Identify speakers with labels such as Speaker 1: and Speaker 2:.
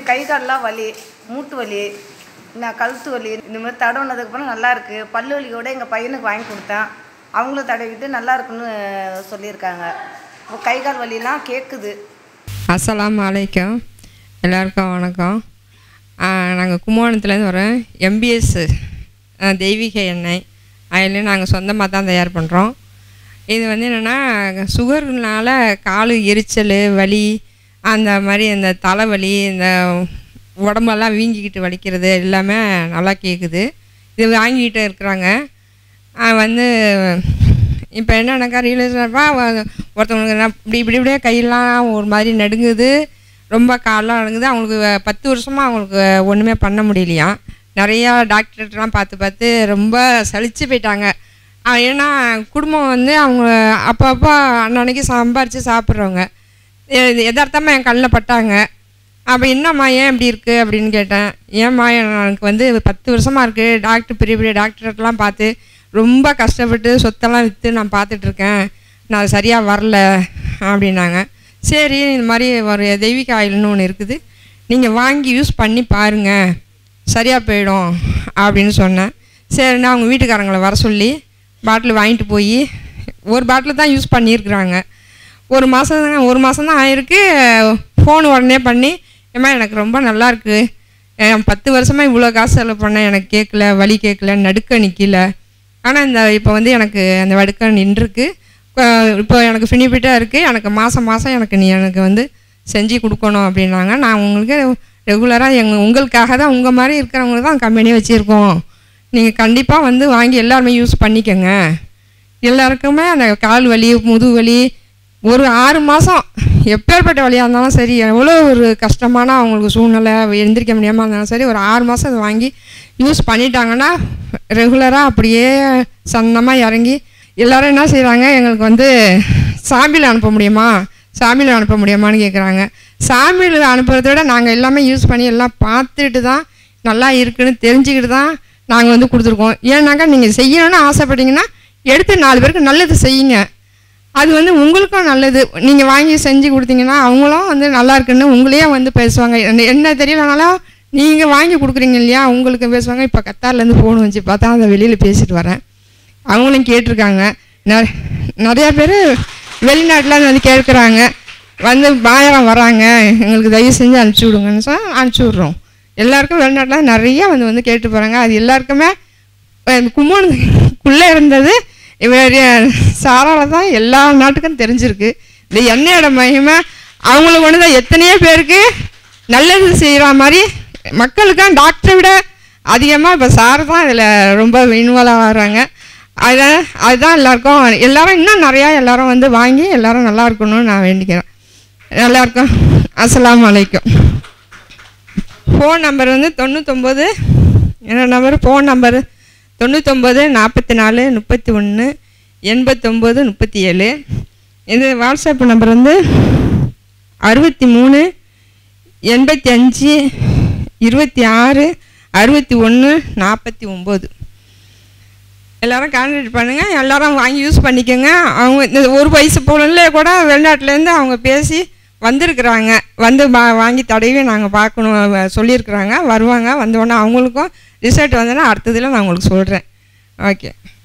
Speaker 1: கை கால்லாம் வலி மூட்டு வலி நான் கழுத்து வலி இந்த மாதிரி தடவுனதுக்கப்புறம் நல்லா இருக்கு பல்லு வலியோட எங்கள் பையனுக்கு வாங்கி கொடுத்தேன் அவங்களும் தடவிட்டு நல்லா இருக்குன்னு சொல்லியிருக்காங்க இப்போ கை கால் வலிலாம் கேட்குது
Speaker 2: அஸ்ஸலாமு அலைக்கும் எல்லாருக்கும் வணக்கம் நாங்கள் கும்பகோணத்துலேருந்து வரோம் எம்பிஎஸ் தெய்வீக எண்ணெய் அதில் நாங்கள் சொந்தமாக தான் தயார் பண்ணுறோம் இது வந்து என்னென்னா சுகர்னால கால் எரிச்சல் வலி அந்த மாதிரி இந்த தலைவலி இந்த உடம்பெல்லாம் வீங்கிக்கிட்டு வலிக்கிறது எல்லாமே நல்லா கேட்குது இது வாங்கிக்கிட்டு இருக்கிறாங்க ஆஹ் வந்து இப்போ என்னன்னாக்கா ரியலைஸ்ப்பா ஒருத்தவங்களுக்கு நான் இப்படி இப்படி இப்படியே கையெல்லாம் ஒரு மாதிரி நடுங்குது ரொம்ப காலெலாம் நடுங்குது அவங்களுக்கு வ- பத்து வருஷமாக அவங்களுக்கு ஒன்றுமே பண்ண முடியலையாம் நிறையா டாக்டர்கிட்டலாம் பார்த்து பார்த்து ரொம்ப சலிச்சு போயிட்டாங்க ஆஹ் ஏன்னா குடும்பம் வந்து அவங்க அப்பப்போ அன்னன்னைக்கு சம்பாரித்து சாப்பிட்றவங்க யதார்த்தமாக என் கண்ணில் பட்டாங்க அப்போ என்னம்மா ஏன் இப்படி இருக்குது அப்படின்னு கேட்டேன் ஏம்மா எனக்கு வந்து பத்து வருஷமாக இருக்குது டாக்டர் பெரிய பெரிய டாக்டர்கிட்டலாம் பார்த்து ரொம்ப கஷ்டப்பட்டு சொத்தெல்லாம் விற்று நான் பார்த்துட்ருக்கேன் நான் சரியாக வரல அப்படின்னாங்க சரி இந்த மாதிரி ஒரு தெய்வீக ஆயில்னு ஒன்று இருக்குது நீங்கள் வாங்கி யூஸ் பண்ணி பாருங்கள் சரியாக போயிடும் அப்படின்னு சொன்னேன் சரி நான் அவங்க வீட்டுக்காரங்களை வர சொல்லி பாட்டில் வாங்கிட்டு போய் ஒரு பாட்டில் தான் யூஸ் பண்ணியிருக்கிறாங்க ஒரு மாதம் ஒரு மாதம் தான் ஆயிருக்கு ஃபோன் உடனே பண்ணி ஏம்மா எனக்கு ரொம்ப நல்லா இருக்கு என் பத்து வருஷமாக இவ்வளோ காசு செலவு பண்ணேன் எனக்கு கேட்கல வலி கேட்கல நடுக்க நிற்கல ஆனால் இந்த இப்போ வந்து எனக்கு அந்த வடுக்க நின்றுருக்கு இப்போ எனக்கு ஃபினிபிட்டாக இருக்குது எனக்கு மாதம் மாதம் எனக்கு நீ எனக்கு வந்து செஞ்சு கொடுக்கணும் அப்படின்னாங்க நான் உங்களுக்கு ரெகுலராக எங்கள் உங்களுக்காக தான் உங்கள் மாதிரி இருக்கிறவங்களுக்கு தான் கம்பெனி வச்சுருக்கோம் நீங்கள் கண்டிப்பாக வந்து வாங்கி எல்லாருமே யூஸ் பண்ணிக்கோங்க எல்லாருக்குமே அந்த கால் வலி முதுகு வலி ஒரு ஆறு மாதம் எப்பேற்பட்ட வழியாக இருந்தாலும் சரி எவ்வளோ ஒரு கஷ்டமான அவங்களுக்கு சூழ்நிலை எந்திரிக்க முடியாமல் இருந்தாலும் சரி ஒரு ஆறு மாதம் அதை வாங்கி யூஸ் பண்ணிட்டாங்கன்னா ரெகுலராக அப்படியே சன்னமாக இறங்கி எல்லாரும் என்ன செய்கிறாங்க எங்களுக்கு வந்து சாம்பிள் அனுப்ப முடியுமா சாம்பிள் அனுப்ப முடியுமான்னு கேட்குறாங்க சாம்பிள் அனுப்புறத விட நாங்கள் எல்லாமே யூஸ் பண்ணி எல்லாம் பார்த்துட்டு தான் நல்லா இருக்குன்னு தெரிஞ்சுக்கிட்டு தான் நாங்கள் வந்து கொடுத்துருக்கோம் ஏன்னாக்கா நீங்கள் செய்யணும்னு ஆசைப்பட்டீங்கன்னா எடுத்து நாலு பேருக்கு நல்லது செய்யுங்க அது வந்து உங்களுக்கும் நல்லது நீங்கள் வாங்கி செஞ்சு கொடுத்தீங்கன்னா அவங்களும் வந்து நல்லா இருக்குன்னு உங்களையே வந்து பேசுவாங்க என்ன- என்ன தெரியலனாலும் நீங்கள் வாங்கி கொடுக்குறீங்க இல்லையா உங்களுக்கு பேசுவாங்க இப்போ கத்தார்லேருந்து ஃபோன் வச்சு பார்த்தா அதை வெளியில் பேசிட்டு வரேன் அவங்களும் கேட்டிருக்காங்க நெ- நிறையா பேர் வெளிநாட்டில் வந்து கேட்குறாங்க வந்து பாயரம் வராங்க எங்களுக்கு தயவு செஞ்சு அனுப்பிச்சி விடுங்கன்னு சொன்னால் அனுப்பிச்சி விட்றோம் எல்லாருக்கும் வெளிநாட்டில் நிறைய வந்து வந்து கேட்டு போகிறாங்க அது எல்லாருக்குமே கும்போணத்துக்குள்ளே இருந்தது இவர் சாரால தான் எல்லா நாட்டுக்கும் தெரிஞ்சிருக்கு இந்த எண்ணெயோட மகிமை அவங்களுக்கு ஒன்று தான் எத்தனையோ பேருக்கு நல்லது செய்கிற மாதிரி மக்களுக்கும் டாக்டரை விட அதிகமாக இப்போ சார் தான் இதில் ரொம்ப இன்வால்வ் ஆகிறாங்க அதை அதுதான் எல்லாருக்கும் எல்லாரும் இன்னும் நிறையா எல்லாரும் வந்து வாங்கி எல்லாரும் நல்லா இருக்கணும்னு நான் வேண்டிக்கிறேன் எல்லாருக்கும் அஸ்ஸலாமு அலைக்கும் ஃபோன் நம்பர் வந்து தொண்ணூத்தொம்பது என்னோட நம்பர் ஃபோன் நம்பர் தொண்ணூத்தொம்பது நாற்பத்தி நாலு முப்பத்தி ஒன்று எண்பத்தொம்போது முப்பத்தி ஏழு இது வாட்ஸ்அப் நம்பர் வந்து அறுபத்தி மூணு எண்பத்தி அஞ்சு இருபத்தி ஆறு அறுபத்தி ஒன்று நாற்பத்தி ஒம்பது எல்லாரும் கான்டாக்ட் பண்ணுங்கள் எல்லாரும் வாங்கி யூஸ் பண்ணிக்கோங்க அவங்க இந்த ஒரு வயசு பொருளில் கூட வெளிநாட்டிலேருந்து அவங்க பேசி வந்திருக்கிறாங்க வந்து வா வாங்கி தடவி நாங்கள் பார்க்கணும் வ- சொல்லியிருக்கிறாங்க வருவாங்க வந்தோடனே அவங்களுக்கும் ரிசல்ட் வந்தோன்னா அடுத்ததில் நான் உங்களுக்கு சொல்கிறேன் ஓகே